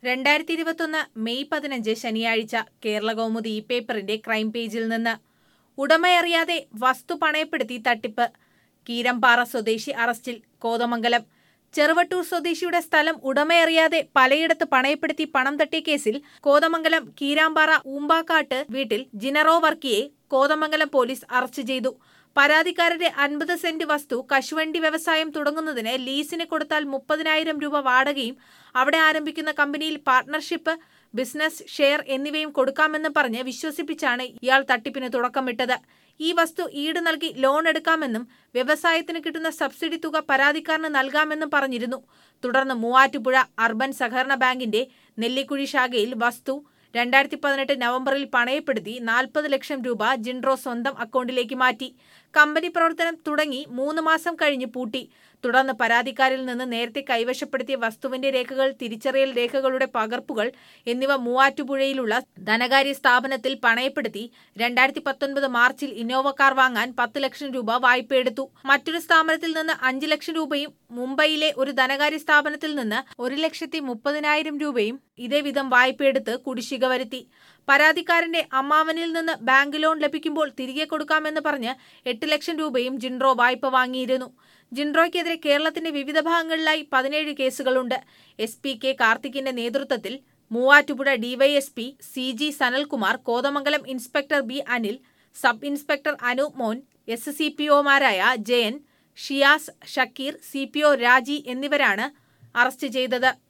രണ്ടായിരത്തി ഇരുപത്തൊന്ന് മെയ് പതിനഞ്ച് ശനിയാഴ്ച കേരള കൗമുദി ഈ പേപ്പറിന്റെ ക്രൈം പേജിൽ നിന്ന് ഉടമയറിയാതെ വസ്തു പണയപ്പെടുത്തി തട്ടിപ്പ് കീരമ്പാറ സ്വദേശി അറസ്റ്റിൽ കോതമംഗലം ചെറുവട്ടൂർ സ്വദേശിയുടെ സ്ഥലം ഉടമയറിയാതെ പലയിടത്ത് പണയപ്പെടുത്തി പണം തട്ടിയ കേസിൽ കോതമംഗലം കീരാമ്പാറ ഊമ്പാക്കാട്ട് വീട്ടിൽ ജിനറോ വർക്കിയെ കോതമംഗലം പോലീസ് അറസ്റ്റ് ചെയ്തു പരാതിക്കാരന്റെ അൻപത് സെന്റ് വസ്തു കശുവണ്ടി വ്യവസായം തുടങ്ങുന്നതിന് ലീസിന് കൊടുത്താൽ മുപ്പതിനായിരം രൂപ വാടകയും അവിടെ ആരംഭിക്കുന്ന കമ്പനിയിൽ പാർട്ണർഷിപ്പ് ബിസിനസ് ഷെയർ എന്നിവയും കൊടുക്കാമെന്ന് പറഞ്ഞ് വിശ്വസിപ്പിച്ചാണ് ഇയാൾ തട്ടിപ്പിന് തുടക്കമിട്ടത് ഈ വസ്തു ഈട് നൽകി ലോൺ എടുക്കാമെന്നും വ്യവസായത്തിന് കിട്ടുന്ന സബ്സിഡി തുക പരാതിക്കാരന് നൽകാമെന്നും പറഞ്ഞിരുന്നു തുടർന്ന് മൂവാറ്റുപുഴ അർബൻ സഹകരണ ബാങ്കിന്റെ നെല്ലിക്കുഴി ശാഖയിൽ വസ്തു രണ്ടായിരത്തി പതിനെട്ട് നവംബറിൽ പണയപ്പെടുത്തി നാൽപ്പത് ലക്ഷം രൂപ ജിൻഡ്രോ സ്വന്തം അക്കൗണ്ടിലേക്ക് മാറ്റി കമ്പനി പ്രവർത്തനം തുടങ്ങി മൂന്ന് മാസം കഴിഞ്ഞ് പൂട്ടി തുടർന്ന് പരാതിക്കാരിൽ നിന്ന് നേരത്തെ കൈവശപ്പെടുത്തിയ വസ്തുവിന്റെ രേഖകൾ തിരിച്ചറിയൽ രേഖകളുടെ പകർപ്പുകൾ എന്നിവ മൂവാറ്റുപുഴയിലുള്ള ധനകാര്യ സ്ഥാപനത്തിൽ പണയപ്പെടുത്തി രണ്ടായിരത്തി പത്തൊൻപത് മാർച്ചിൽ ഇന്നോവ കാർ വാങ്ങാൻ പത്ത് ലക്ഷം രൂപ വായ്പയെടുത്തു മറ്റൊരു സ്ഥാപനത്തിൽ നിന്ന് അഞ്ച് ലക്ഷം രൂപയും മുംബൈയിലെ ഒരു ധനകാര്യ സ്ഥാപനത്തിൽ നിന്ന് ഒരു ലക്ഷത്തി മുപ്പതിനായിരം രൂപയും ഇതേ വിധം വായ്പയെടുത്ത് കുടിശ്ശിക വരുത്തി പരാതിക്കാരന്റെ അമ്മാവനിൽ നിന്ന് ബാങ്ക് ലോൺ ലഭിക്കുമ്പോൾ തിരികെ കൊടുക്കാമെന്ന് പറഞ്ഞ് എട്ട് ലക്ഷം രൂപയും ജിൻഡ്രോ വായ്പ വാങ്ങിയിരുന്നു ജിൻഡ്രോയ്ക്കെതിരെ കേരളത്തിന്റെ വിവിധ ഭാഗങ്ങളിലായി പതിനേഴ് കേസുകളുണ്ട് എസ് പി കെ കാർത്തിക്കിന്റെ നേതൃത്വത്തിൽ Muvattupuzha DYSP C G Sanalkumar Kothamangalam inspector B Anil sub inspector Anoop Mon S C P ഒമാരായ Jayan Shiyas Shakeer C P O Raji എന്നിവരാണ് അറസ്റ്റ് ചെയ്തത്